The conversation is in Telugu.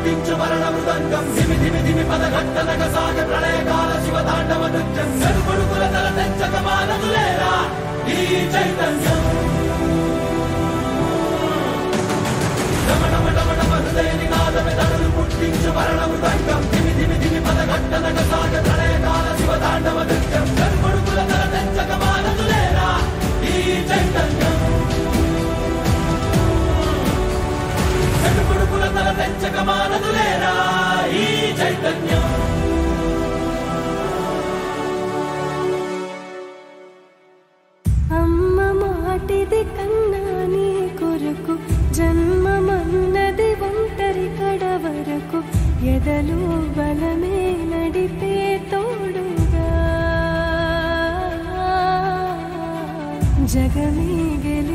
పుట్టించు మరణ మృదంగం ధిమి ధిమి ధిమి పదఘట్టనక సాగ ప్రళయకాల శివ తాండవ నృత్యం గరుకొడుకుల తల తెచ్చక మానదులేరా ఈ చైతన్యం రమణమటమటమ హృదయ నినాదమే తడులు పుట్టించు మరణ మృదంగం ధిమి ధిమి ధిమి పదఘట్టనక సాగ ప్రళయకాల శివ తాండవ నృత్యం గరుకొడుకుల తల తెచ్చక మానదులేరా ఈ చైతన్యం చెడుపుడుకుల తల తెచ్చక మానదులేరా ఈ చైతన్యం అమ్మ మాటిది కన్నా నీ కొరకు జన్మమన్నది ఒంటరి కడ వరకు ఎదలు బలమే నడిపే తోడుగా జగమే గెలి